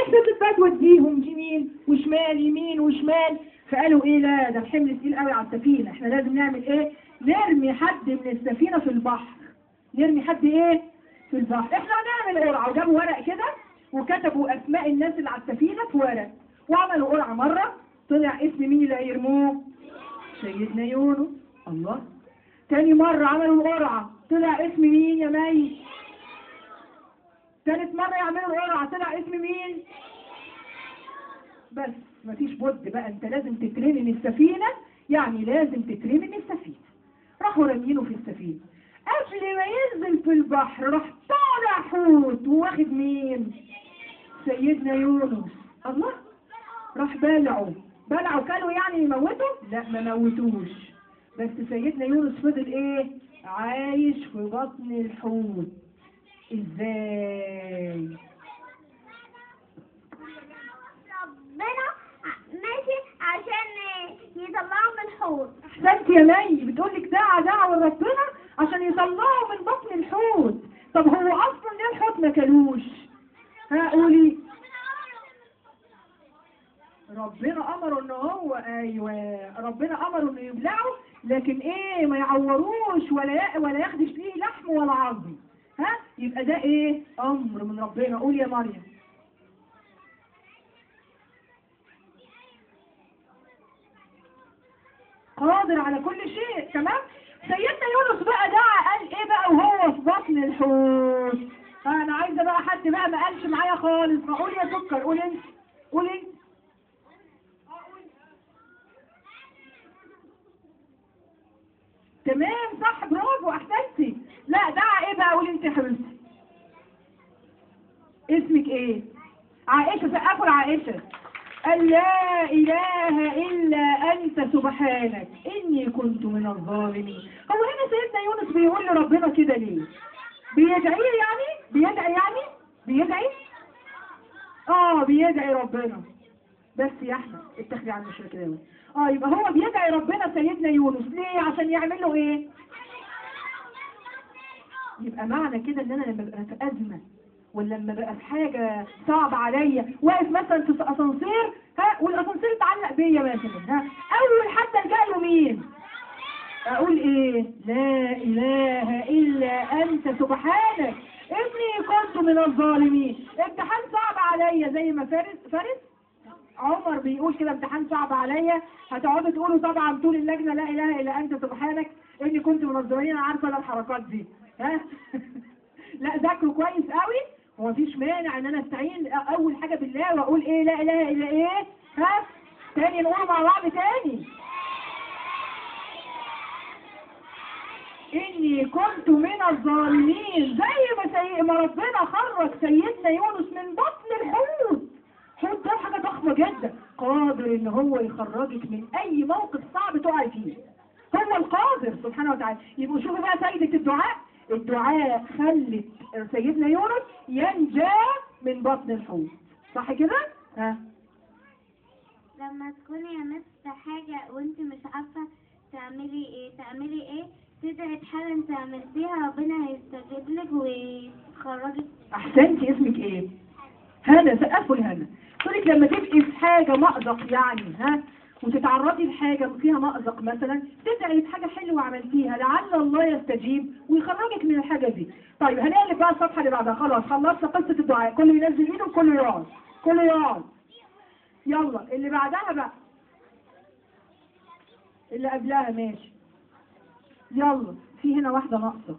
فضلت بقى توديهم يمين وشمال يمين وشمال فقالوا ايه لا ده الحمل تقيل قوي على السفينه احنا لازم نعمل ايه نرمي حد من السفينه في البحر نرمي حد ايه في البحر احنا هنعمل قرعه وجابوا ورق كده وكتبوا اسماء الناس اللي على السفينه في ورق وعملوا قرعه مره طلع اسم مين اللي هيرموه سيدنا يونس الله تاني مرة عملوا القرعة طلع اسم مين يا مي تالت مرة يعملوا القرعة طلع اسم مين بس مفيش بد بقى انت لازم تترمي من السفينة يعني لازم تترمي من السفينة راحوا رامينه في السفينة قبل ما ينزل في البحر راح طالع حوت وواخد مين سيدنا يونس الله راح بلعه بلعه كانوا يعني يموته لا ما موتوش بس سيدنا يونس فضل ايه عايش في بطن الحوت ازاي ربنا ماشي عشان يطلعهم من الحوض احسنت يا مي بتقولك دعا دعوة ربنا عشان يطلعه من بطن الحوت طب هو اصلا ليه الحوت ما كلوش ها قولي ربنا امره ان هو ايوه ربنا امره انه يبلعه لكن ايه ما يعوروش ولا ي- ولا ياخدش فيه لحم ولا عظم ها يبقى ده ايه امر من ربنا قول يا مريم قادر على كل شيء تمام سيدنا يونس بقى دعا قال ايه بقى وهو في بطن الحوت انا عايزه بقى حد بقى ما قالش معايا خالص فقول يا سكر قول انت قول انت تمام صح برافو احسنتي لا دعا ايه بقى قولي انت يا حبيبتي اسمك ايه عائشة سقفوا لعائشة قال لا اله الا انت سبحانك اني كنت من الظالمين هو هنا سيدنا يونس بيقول لربنا كده ليه بيدعي يعني بيدعي يعني بيدعي اه بيدعي ربنا بس يا احمد اتخذي عن المشرك ده اه يبقى هو بيدعي ربنا سيدنا يونس ليه عشان يعمل له ايه يبقى معنى كده ان انا لما ببقى في ازمه ولا لما بقى في حاجه صعبه عليا واقف مثلا في اسانسير ها والاسانسير اتعلق بيا مثلا ها اول حد الجا له مين اقول ايه لا اله الا انت سبحانك اني كنت من الظالمين امتحان صعب عليا زي ما فارس فارس عمر بيقول كده امتحان صعب عليا هتقعدوا تقولوا طبعا طول اللجنه لا اله الا انت سبحانك اني كنت من الظالمين انا عارفه انا الحركات دي ها لا ذاكروا كويس قوي ومفيش مانع ان انا استعين اول حاجه بالله واقول ايه لا اله الا ايه ها تاني نقول مع بعض تاني اني كنت من الظالمين زي ما سي... ما ربنا خرج سيدنا يونس من بطن الحوت حوت ده حاجه ضخمه جدا قادر ان هو يخرجك من اي موقف صعب تقعي فيه هو القادر سبحانه وتعالى يبقوا شوفوا بقى فايده الدعاء الدعاء خلت سيدنا يونس ينجى من بطن الحوت صح كده ها لما تكوني يا مس في حاجة وانت مش عارفة تعملي ايه تعملي ايه تدعي بحاجة انت عملتيها ربنا هيستجيب لك ويخرجك احسنتي اسمك ايه هنا سقفوا لهنا تقولك لما تبقي في حاجة مأزق يعني ها وتتعرضي لحاجة فيها مأزق مثلا تدعي بحاجة حلوة عملتيها لعل الله يستجيب ويخرجك من الحاجة دي طيب هنقلب بقى الصفحة اللي بعدها خلاص خلصنا قصة الدعاء كله ينزل ايده وكله يقعد كله يقعد يلا اللي بعدها بقى اللي قبلها ماشي يلا في هنا واحدة ناقصة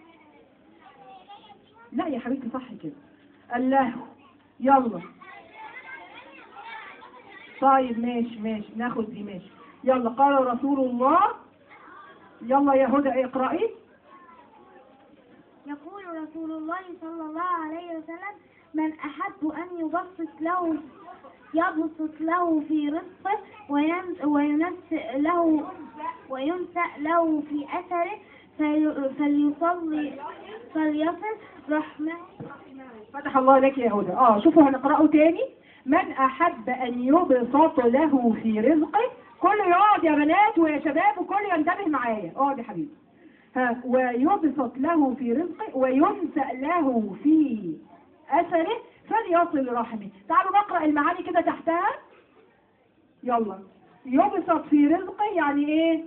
لا يا حبيبتي صح كده الله يلا طيب ماشي ماشي ناخد دي ماشي يلا قال رسول الله يلا يا هدى اقرأي يقول رسول الله صلى الله عليه وسلم من أحب أن يبسط له يبسط له في رزقه وين- وينسأ له وينسأ له في أثره في- فليصلي فليصل رحمه فتح الله لك يا هدى اه شوفوا هنقرأه تاني من أحب أن يبسط له في رزقه كل يقعد يا بنات ويا شباب وكل ينتبه معايا اقعد يا حبيبي ها ويبسط له في رزقه وينسأ له في أثره فليصل رحمه تعالوا نقرأ المعاني كده تحتها يلا يبسط في رزقه يعني ايه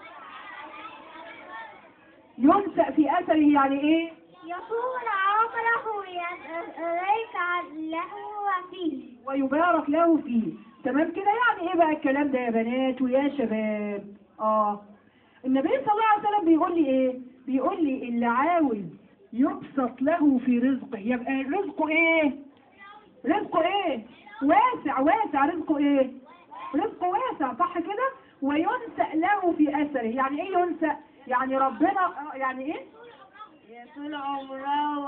ينسأ في أثره يعني ايه يطول عمره ويدرك له وفيه ويبارك له فيه تمام كده يعني ايه بقى الكلام ده يا بنات ويا شباب اه النبي صلى الله عليه وسلم بيقول لي ايه بيقول لي اللي عاوز يبسط له في رزقه يبقى رزقه ايه رزقه ايه واسع واسع رزقه ايه رزقه واسع صح كده وينسأ له في اثره يعني ايه ينسأ يعني ربنا آه، يعني ايه يطول عمره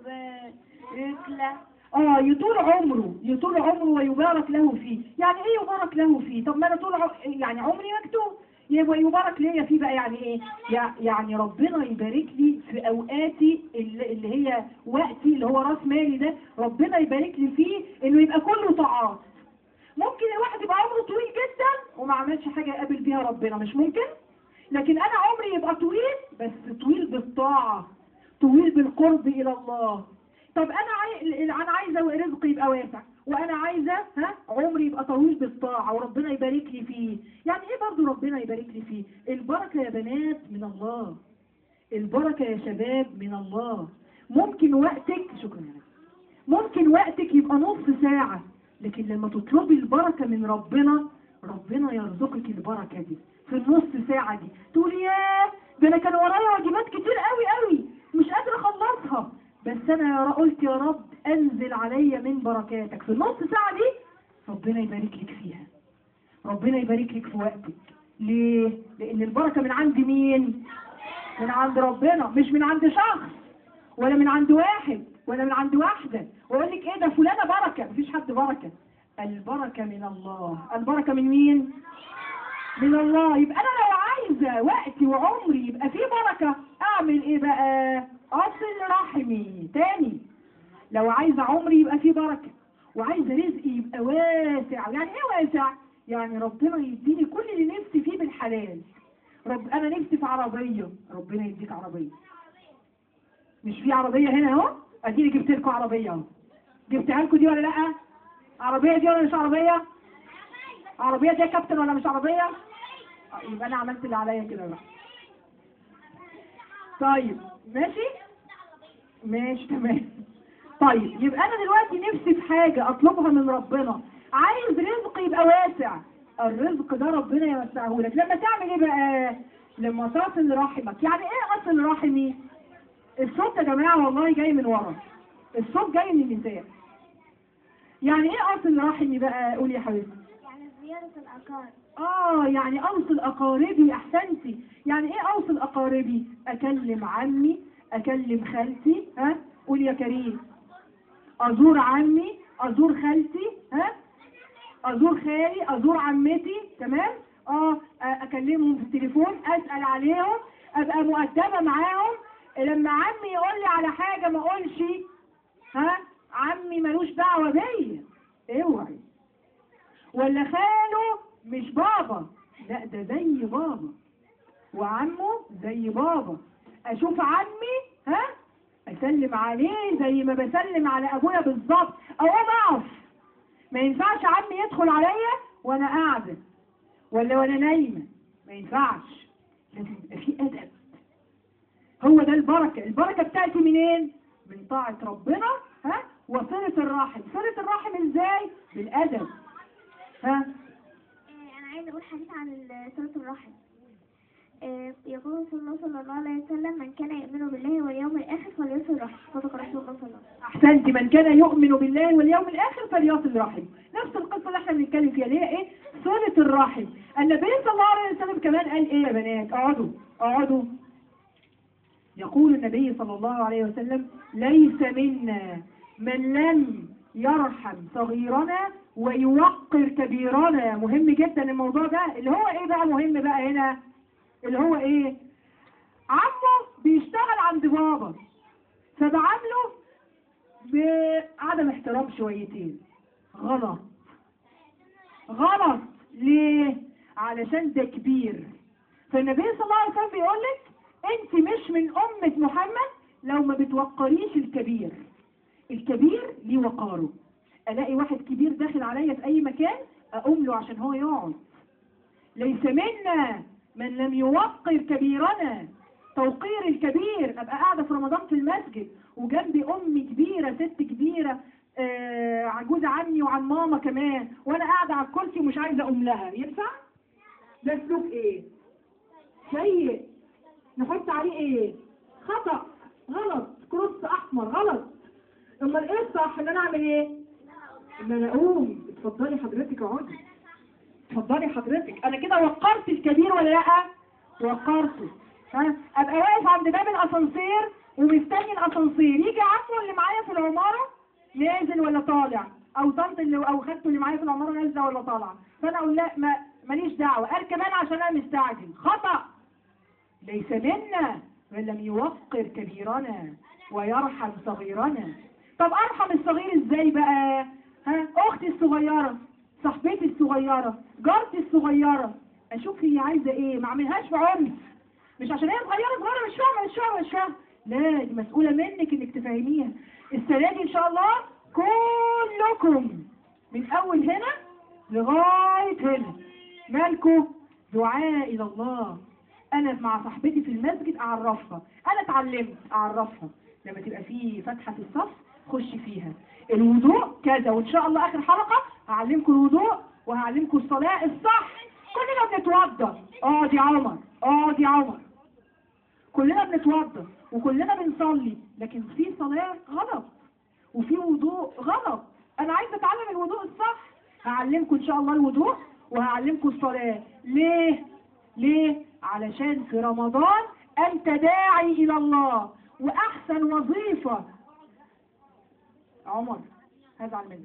ويبارك له اه يطول عمره يطول عمره ويبارك له فيه يعني ايه يبارك له فيه طب ما انا طول ع- يعني عمري مكتوب يبقى يبارك ليا فيه بقى يعني ايه يع- يعني ربنا يبارك لي في اوقاتي اللي اللي هي وقتي اللي هو راس مالي ده ربنا يبارك لي فيه انه يبقى كله طاعات ممكن الواحد يبقى عمره طويل جدا وما عملش حاجه يقابل بيها ربنا مش ممكن لكن انا عمري يبقى طويل بس طويل بالطاعه طويل بالقرب الى الله طب انا عاي... انا عايزه رزقي يبقى واسع وانا عايزه ها عمري يبقى طويل بالطاعه وربنا يبارك لي فيه يعني ايه برضو ربنا يبارك لي فيه البركه يا بنات من الله البركه يا شباب من الله ممكن وقتك شكرا يا نبي. ممكن وقتك يبقى نص ساعه لكن لما تطلبي البركه من ربنا ربنا يرزقك البركه دي في النص ساعه دي تقولي ياه ده انا كان ورايا واجبات كتير قوي قوي مش قادره اخلصها بس انا يا ر- قلت يا رب انزل عليا من بركاتك في النص ساعه دي ربنا يبارك لك فيها ربنا يبارك لك في وقتك ليه لان البركه من عند مين من عند ربنا مش من عند شخص ولا من عند واحد ولا من عند واحده واقول لك ايه ده فلانه بركه مفيش حد بركه البركه من الله البركه من مين من الله يبقى انا لو عايزه وقتي وعمري يبقى فيه بركه اعمل ايه بقى اصل رحمي تاني لو عايزه عمري يبقى فيه بركه وعايزه رزقي يبقى واسع يعني ايه واسع يعني ربنا يديني كل اللي نفسي فيه بالحلال رب انا نفسي في عربيه ربنا يديك عربيه مش في عربيه هنا اهو اديني جبت لكم عربيه اهو جبتها لكم دي ولا لا عربيه دي ولا مش عربيه عربيه دي يا كابتن ولا مش عربيه آه، يبقى انا عملت اللي عليا كده بقى طيب ماشي ماشي تمام طيب يبقى انا دلوقتي نفسي في حاجه اطلبها من ربنا عايز رزق يبقى واسع الرزق ده ربنا يوسعه لك لما تعمل ايه بقى لما تصل رحمك يعني ايه اصل رحمي الصوت يا جماعه والله جاي من ورا الصوت جاي من النساء يعني ايه اصل رحمي بقى قولي يا حبيبتي يعني زيادة الأقارب اه يعني اوصل اقاربي احسنتي يعني ايه اوصل اقاربي اكلم عمي اكلم خالتي ها قول يا كريم ازور عمي ازور خالتي ها ازور خالي ازور عمتي تمام اه اكلمهم في التليفون اسال عليهم ابقى مؤدبه معاهم لما عمي يقول لي على حاجه ما اقولش ها عمي ملوش دعوه بيا اوعي ولا خاله مش بابا لا ده زي بابا وعمه زي بابا اشوف عمي ها اسلم عليه زي ما بسلم على ابويا بالظبط اقوم اقف ما ينفعش عمي يدخل عليا وانا قاعده ولا وانا نايمه ما ينفعش لازم يبقى في ادب هو ده البركه البركه بتاتي منين من طاعه ربنا ها وصله الرحم صله الرحم ازاي بالادب ها آه، أنا عايزة أقول حديث عن ال- صلة الرحم آه، يقول صلى الله صلى الله عليه وسلم من كان يؤمن بالله واليوم الآخر فليصل رحمه صدق رسول الله صلى الله عليه وسلم احسنت من كان يؤمن بالله واليوم الاخر فليصل رحم نفس القصه اللي احنا بنتكلم فيها اللي هي ايه صله الرحم النبي صلى الله عليه وسلم كمان قال ايه يا بنات اقعدوا اقعدوا يقول النبي صلى الله عليه وسلم ليس منا من لم يرحم صغيرنا ويوقر كبيرنا مهم جدا الموضوع ده اللي هو ايه بقى مهم بقى هنا اللي هو ايه عمه بيشتغل عند بابا فبعامله بعدم احترام شويتين غلط غلط ليه علشان ده كبير فالنبي صلى الله عليه وسلم بيقول لك انت مش من امة محمد لو ما بتوقريش الكبير الكبير ليه وقاره الاقي واحد كبير داخل عليا في اي مكان اقوم له عشان هو يقعد ليس منا من لم يوقر كبيرنا توقير الكبير ابقى قاعده في رمضان في المسجد وجنبي ام كبيره ست كبيره آه عجوزه عني وعن ماما كمان وانا قاعده على الكرسي ومش عايزه اقوم لها ينفع ده سلوك ايه سيء نحط عليه ايه خطا غلط كروس احمر غلط امال ايه الصح ان انا اعمل ايه ان انا اقوم اتفضلي حضرتك اقعدي اتفضلي حضرتك انا كده وقرت الكبير ولا لا وقرته ها ابقى واقف عند باب الاسانسير ومستني الاسانسير يجي عمو اللي معايا في العماره نازل ولا طالع او طنط اللي او خدته اللي معايا في العماره نازله ولا طالعه فانا اقول لا ما ماليش دعوه اركب انا عشان انا مستعجل خطا ليس منا من لم يوقر كبيرنا ويرحم صغيرنا طب ارحم الصغير ازاي بقى ها اختي الصغيره صاحبتي الصغيره جارتي الصغيره اشوف هي عايزه ايه ما اعملهاش بعنف مش عشان هي صغيره صغيره مش فاهمه مش فاهمه مش فاهمه لا دي مسؤوله منك انك تفهميها السنه دي ان شاء الله كلكم من اول هنا لغايه هنا مالكم دعاء الى الله انا مع صاحبتي في المسجد اعرفها انا اتعلمت اعرفها لما تبقى في فتحه في الصف خش فيها الوضوء كذا وان شاء الله اخر حلقه هعلمكم الوضوء وهعلمكم الصلاه الصح كلنا بنتوضى اقعد يا عمر اقعد يا عمر كلنا بنتوضى وكلنا بنصلي لكن في صلاه غلط وفي وضوء غلط انا عايزه اتعلم الوضوء الصح هعلمكم ان شاء الله الوضوء وهعلمكم الصلاه ليه ليه علشان في رمضان انت داعي الى الله واحسن وظيفه عمر هزعل منك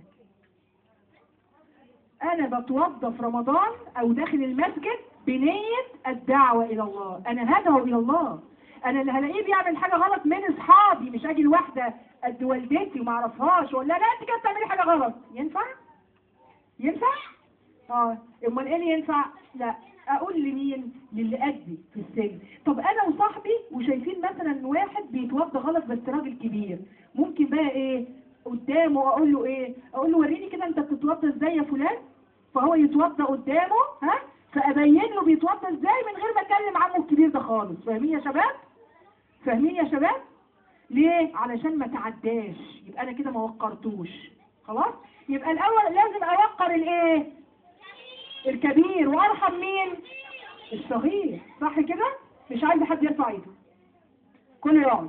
انا بتوضى في رمضان او داخل المسجد بنية الدعوة الى الله انا هدعو الى الله انا اللي هلاقيه بيعمل حاجة غلط من اصحابي مش اجي لواحدة قد والدتي وما اعرفهاش واقول لها لا انت كده بتعملي حاجة غلط ينفع ينفع اه امال ايه اللي ينفع لا اقول لمين للي قدي في السن طب انا وصاحبي وشايفين مثلا واحد بيتوضى غلط بس راجل كبير ممكن بقى ايه قدامه اقول له ايه اقول له وريني كده انت بتتوضى ازاي يا فلان فهو يتوضى قدامه ها فابين له بيتوضى ازاي من غير ما اكلم عمه الكبير ده خالص فاهمين يا شباب فاهمين يا شباب ليه علشان ما تعداش يبقى انا كده ما وقرتوش خلاص يبقى الاول لازم اوقر الايه الكبير وارحم مين الصغير صح كده مش عايز حد يرفع ايده كله يقعد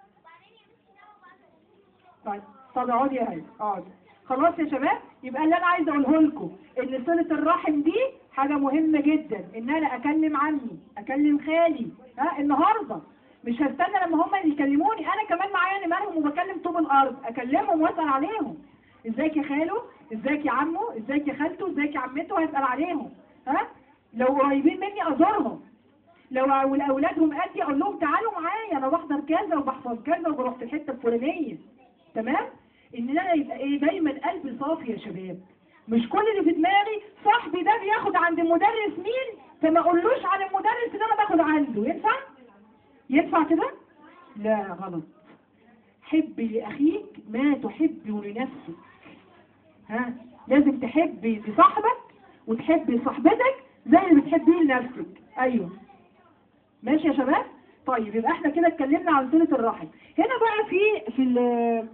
طيب طب اقعدي يا هاي اقعدي خلاص يا شباب يبقى اللي انا عايزه اقوله لكم ان صله الرحم دي حاجه مهمه جدا ان انا اكلم عمي اكلم خالي ها النهارده مش هستنى لما هم اللي يكلموني انا كمان معايا نمرهم وبكلم طوب الارض اكلمهم واسال عليهم ازيك يا خالو ازيك يا عمو ازيك يا خالته ازيك يا عمته واسال عليهم ها لو قريبين مني ازورهم لو اولادهم قدي اقول لهم تعالوا معايا انا بحضر كذا وبحفظ كذا وبروح في الحته الفلانيه تمام ان انا يبقى ايه دايما قلبي صافي يا شباب مش كل اللي في دماغي صاحبي ده بياخد عند المدرس مين فما اقولوش عن المدرس اللي انا باخد عنده ينفع ينفع كده لا غلط حب لاخيك ما تحب لنفسك ها لازم تحبي لصاحبك وتحبي صاحبتك زي اللي بتحبيه لنفسك ايوه ماشي يا شباب طيب يبقى احنا كده اتكلمنا عن صله الرحم هنا بقى في في ال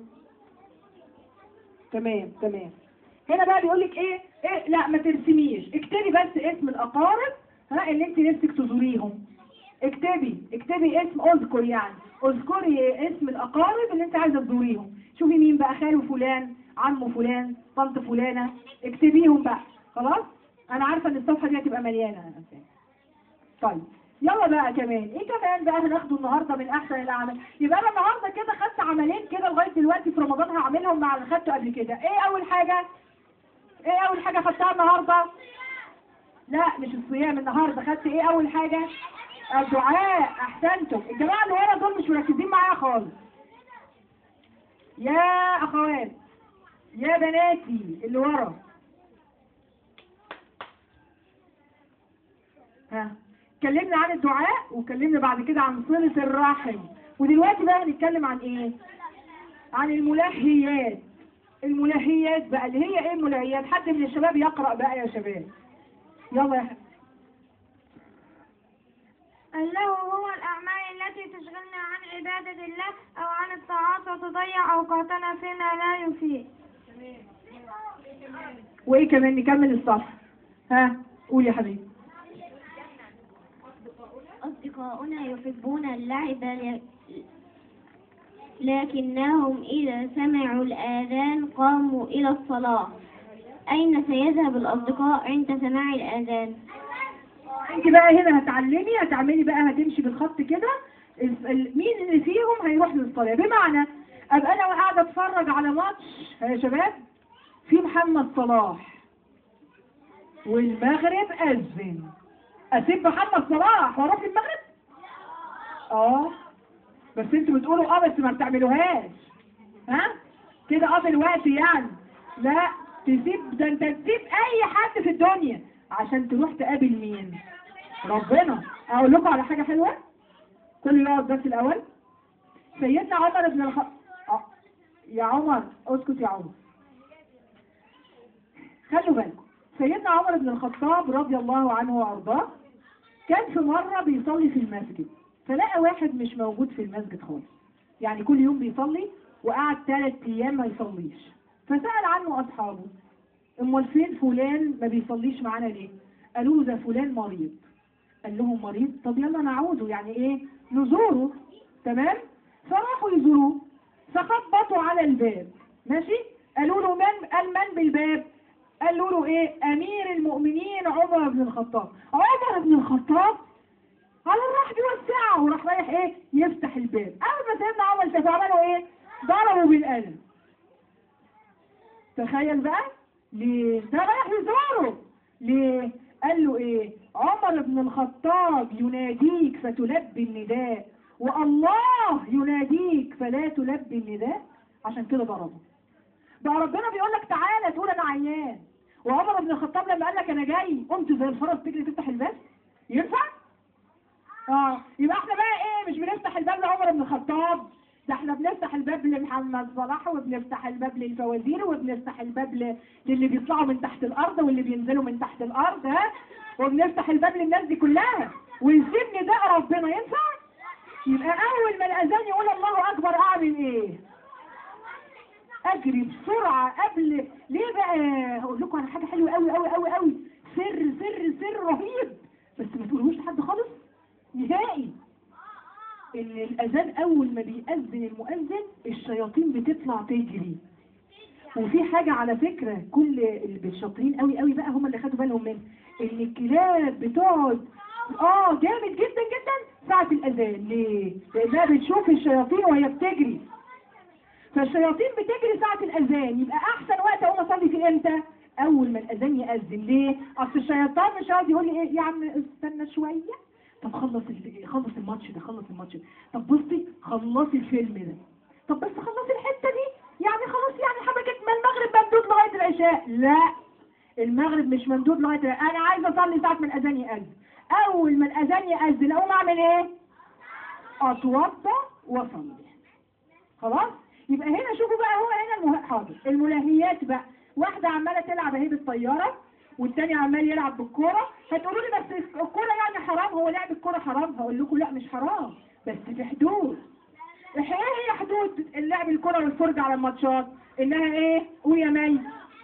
تمام تمام هنا بقى بيقول لك ايه ايه لا ما ترسميش اكتبي بس اسم الاقارب ها اللي انت نفسك تزوريهم اكتبي اكتبي اسم اذكر يعني اذكري اسم الاقارب اللي انت عايزه تزوريهم شوفي مين بقى خاله فلان عمه فلان طنط فلانه اكتبيهم بقى خلاص انا عارفه ان الصفحه دي هتبقى مليانه طيب يلا بقى كمان ايه كمان بقى هناخده النهارده من احسن الاعمال يبقى انا النهارده كده خدت عملين كده لغايه دلوقتي في رمضان هعملهم مع اللي خدته قبل كده ايه اول حاجه ايه اول حاجه خدتها النهارده لا مش الصيام النهارده خدت ايه اول حاجه الدعاء احسنتم الجماعه اللي ورا دول مش مركزين معايا خالص يا اخوات يا بناتي اللي ورا ها اتكلمنا عن الدعاء واتكلمنا بعد كده عن صلة الرحم ودلوقتي بقى هنتكلم عن ايه عن الملهيات الملهيات بقى اللي هي ايه الملهيات حد من الشباب يقرأ بقى يا شباب يلا يا حبيبي. اللهو هو الأعمال التي تشغلنا عن عبادة الله أو عن الطاعات وتضيع أوقاتنا فيما لا يفيد وايه كمان نكمل الصف ها قول يا حبيبي أصدقاؤنا يحبون اللعب ل- لكنهم إذا سمعوا الآذان قاموا إلى الصلاة أين سيذهب الأصدقاء عند سماع الآذان؟ انت بقى هنا هتعلمي هتعملي بقى هتمشي بالخط كده ال- ال- مين اللي فيهم هيروح للصلاة بمعنى ابقى انا قاعدة اتفرج على ماتش يا شباب في محمد صلاح والمغرب اذن اسيب محمد صلاح واروح المغرب اه بس انتوا بتقولوا اه بس ما بتعملوهاش ها كده قضي الوقت يعني لا تسيب ده انت تسيب اي حد في الدنيا عشان تروح تقابل مين ربنا اقول لكم على حاجه حلوه كل يقعد بس الاول سيدنا عمر بن الخ آه، يا عمر اسكت يا عمر خلوا بالكم سيدنا عمر بن الخطاب رضي الله عنه وارضاه كان في مره بيصلي في المسجد فلقى واحد مش موجود في المسجد خالص يعني كل يوم بيصلي وقعد ثلاث ايام ما يصليش فسأل عنه اصحابه امال فين فلان ما بيصليش معانا ليه قالوا له ده فلان مريض قال لهم مريض طب يلا نعوده يعني ايه نزوره تمام فراحوا يزوروه فخبطوا على الباب ماشي قالوا له من قال من بالباب قالوا له ايه امير المؤمنين عمر بن الخطاب عمر بن الخطاب على راح بيوسعه وراح رايح ايه يفتح الباب اول ما سيدنا عمر شاف عملوا ايه ضربوا بالقلم تخيل بقى ليه ده رايح يزوره ليه قال له ايه عمر بن الخطاب يناديك فتلبي النداء والله يناديك فلا تلبي النداء عشان كده ضربه بقى ربنا بيقول لك تعالى تقول انا عيان وعمر بن الخطاب لما قال لك انا جاي قمت زي الفرس تجري تفتح الباب ينفع اه يبقى احنا بقى ايه مش بنفتح الباب لعمر بن الخطاب ده احنا بنفتح الباب لمحمد صلاح وبنفتح الباب للفوازير وبنفتح الباب ل... للي بيطلعوا من تحت الارض واللي بينزلوا من تحت الارض ها وبنفتح الباب للناس دي كلها ونسيب نداء ربنا ينفع يبقى اول ما الاذان يقول الله اكبر اعمل ايه اجري بسرعه قبل ليه بقى هقول لكم على حاجه حلوه قوي قوي قوي قوي سر سر سر رهيب بس ما تقولوش لحد خالص نهائي ان الاذان اول ما بيأذن المؤذن الشياطين بتطلع تجري وفي حاجة على فكرة كل اللي الشاطرين قوي قوي بقى هم اللي خدوا بالهم منها ان الكلاب بتقعد اه جامد جدا جدا ساعة الاذان ليه؟ لانها بتشوف الشياطين وهي بتجري فالشياطين بتجري ساعة الاذان يبقى احسن وقت اقوم اصلي فيه امتى؟ اول ما الاذان يأذن ليه؟ اصل الشيطان مش هيقعد يقول لي ايه يا عم استنى شوية طب خلص ال- خلص الماتش ده خلص الماتش ده طب بصي خلصي الفيلم ده طب بس خلصي الحته دي يعني خلاص يعني حبكت ما المغرب ممدود لغايه العشاء لا المغرب مش ممدود لغايه العشاء. انا عايزه اصلي ساعه ما الاذان ياذن اول ما الاذان ياذن اقوم اعمل ايه اتوضا واصلي خلاص يبقى هنا شوفوا بقى هو هنا المه... حاضر الملهيات بقى واحده عماله تلعب اهي بالطياره والتاني عمال يلعب بالكوره هتقولوا لي بس الكوره يعني حرام هو لعب الكوره حرام هقول لكم لا مش حرام بس في حدود ايه هي حدود اللعب الكوره والفرجه على الماتشات انها ايه قول يا مي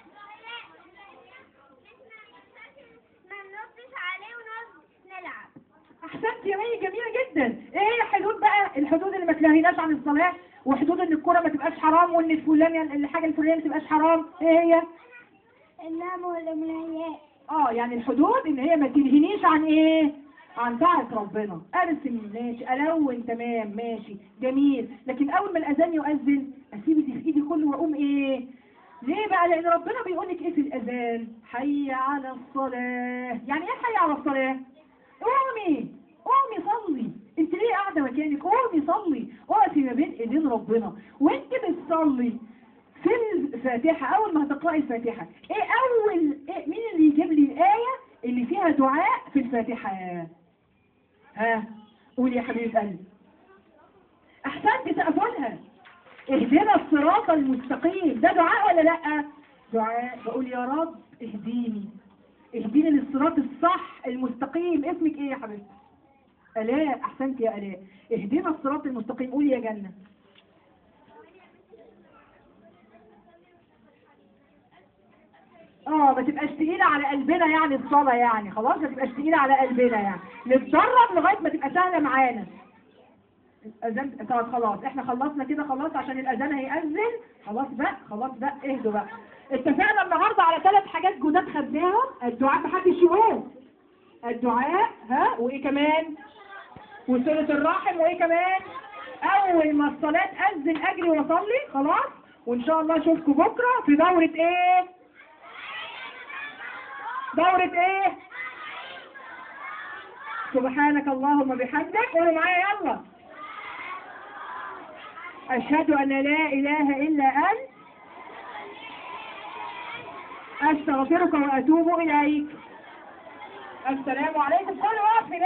ما ننطش عليه ونقعد نلعب احسنت يا مي جميله جدا ايه هي حدود بقى الحدود اللي ما تلهيناش عن الصلاه وحدود ان الكوره ما تبقاش حرام وان الفلان الحاجه الفلانيه ما تبقاش حرام ايه هي النام والملهيات اه يعني الحدود ان هي ما تلهينيش عن ايه عن طاعة ربنا ارسم ماشي الون تمام ماشي جميل لكن اول ما الاذان يؤذن اسيب اللي في ايدي كله واقوم ايه ليه بقى لان ربنا بيقول لك ايه في الاذان حي على الصلاة يعني ايه حي على الصلاة قومي قومي صلي انت ليه قاعدة مكانك قومي صلي اقفي ما بين ايدين ربنا وانت بتصلي في الفاتحة أول ما هتقرأي الفاتحة إيه أول إيه مين اللي يجيب لي الآية اللي فيها دعاء في الفاتحة ها قولي يا حبيبة قلبي أحسنت تقفلها اهدنا الصراط المستقيم ده دعاء ولا لا دعاء بقول يا رب اهديني اهديني للصراط الصح المستقيم اسمك ايه يا حبيبتي الاء احسنت يا الاء اهدنا الصراط المستقيم قولي يا جنه اه ما تبقاش تقيلة على قلبنا يعني الصلاة يعني خلاص ما تبقاش تقيلة على قلبنا يعني نتدرب لغاية ما تبقى سهلة معانا الأذان طب خلاص احنا خلصنا كده خلاص عشان الأذان هيأذن خلاص بقى خلاص بقى اهدوا بقى اتفقنا النهارده على ثلاث حاجات جداد خدناهم الدعاء محدش يقوم الدعاء ها وايه كمان وصلة الرحم وايه كمان اول ما الصلاة تأذن اجري واصلي خلاص وان شاء الله اشوفكم بكرة في دورة ايه دورة ايه سبحانك اللهم بحمدك قولوا معايا يلا أشهد أن لا إله إلا أنت أستغفرك وأتوب إليك السلام عليكم كل واحد